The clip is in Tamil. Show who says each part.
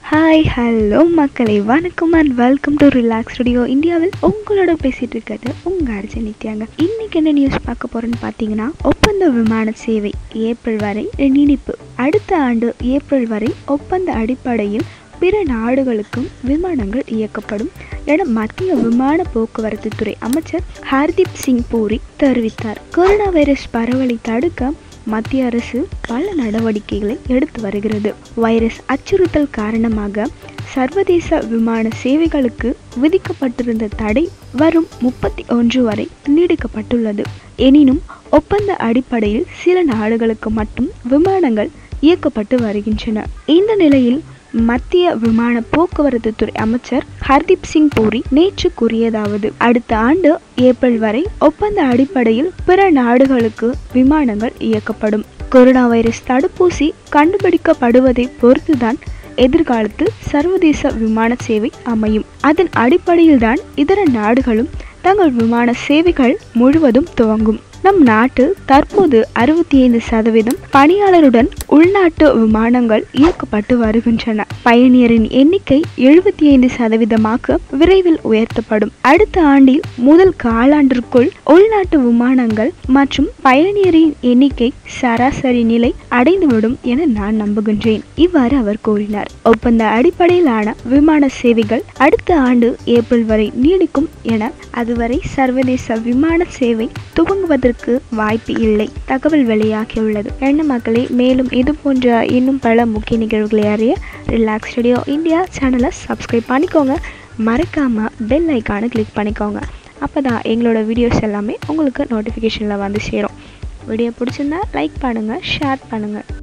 Speaker 1: ஹாய் ஹலோ மக்களை வணக்கம் and welcome to relax studio இந்தியாவில் உங்களோட பேசிட்டு இருக்கிறது உங்க அர்ஜுன் நித்யாங்க இன்னைக்கு என்ன நியூஸ் பார்க்க போறோம்னு பார்த்தீங்கன்னா ஒப்பந்த விமான சேவை ஏப்ரல் வரை நீடிப்பு அடுத்த ஆண்டு ஏப்ரல் வரை ஒப்பந்த அடிப்படையில் பிற நாடுகளுக்கும் விமானங்கள் இயக்கப்படும் என மத்திய விமான போக்குவரத்து துறை அமைச்சர் ஹர்தீப் சிங் பூரி தெரிவித்தார் கொரோனா வைரஸ் பரவலை தடுக்க மத்திய அரசு பல நடவடிக்கைகளை எடுத்து வருகிறது வைரஸ் அச்சுறுத்தல் காரணமாக சர்வதேச விமான சேவைகளுக்கு விதிக்கப்பட்டிருந்த தடை வரும் முப்பத்தி ஒன்று வரை நீடிக்கப்பட்டுள்ளது எனினும் ஒப்பந்த அடிப்படையில் சில நாடுகளுக்கு மட்டும் விமானங்கள் இயக்கப்பட்டு வருகின்றன இந்த நிலையில் மத்திய விமான போக்குவரத்து துறை அமைச்சர் ஹர்தீப் சிங் பூரி நேற்று கூறியதாவது அடுத்த ஆண்டு ஏப்ரல் வரை ஒப்பந்த அடிப்படையில் பிற நாடுகளுக்கு விமானங்கள் இயக்கப்படும் கொரோனா வைரஸ் தடுப்பூசி கண்டுபிடிக்கப்படுவதை பொறுத்துதான் எதிர்காலத்தில் சர்வதேச விமான சேவை அமையும் அதன் அடிப்படையில்தான் இதர நாடுகளும் தங்கள் விமான சேவைகள் முழுவதும் துவங்கும் நம் நாட்டு தற்போது அறுபத்தி ஐந்து சதவீதம் பணியாளருடன் உள்நாட்டு விமானங்கள் இயக்கப்பட்டு வருகின்றன பயணியரின் எண்ணிக்கை எழுபத்தி ஐந்து சதவீதமாக விரைவில் உயர்த்தப்படும் அடுத்த ஆண்டில் முதல் காலாண்டிற்குள் உள்நாட்டு விமானங்கள் மற்றும் பயணியரின் எண்ணிக்கை சராசரி நிலை அடைந்துவிடும் என நான் நம்புகின்றேன் இவ்வாறு அவர் கூறினார் ஒப்பந்த அடிப்படையிலான விமான சேவைகள் அடுத்த ஆண்டு ஏப்ரல் வரை நீடிக்கும் என அதுவரை சர்வதேச விமான சேவை துவங்குவதற்கு வாய்ப்பு இல்லை தகவல் வெளியாகியுள்ளது என்ன மக்களே மேலும் இது போன்ற இன்னும் பல முக்கிய நிகழ்வுகளை அறிய ரிலாக்ஸ் ஸ்டுடியோ இந்தியா சேனலை சப்ஸ்கிரைப் பண்ணிக்கோங்க மறக்காமல் பெல் ஐக்கானை கிளிக் பண்ணிக்கோங்க அப்போ தான் எங்களோட வீடியோஸ் எல்லாமே உங்களுக்கு நோட்டிஃபிகேஷனில் வந்து சேரும் வீடியோ பிடிச்சிருந்தா லைக் பண்ணுங்கள் ஷேர் பண்ணுங்கள்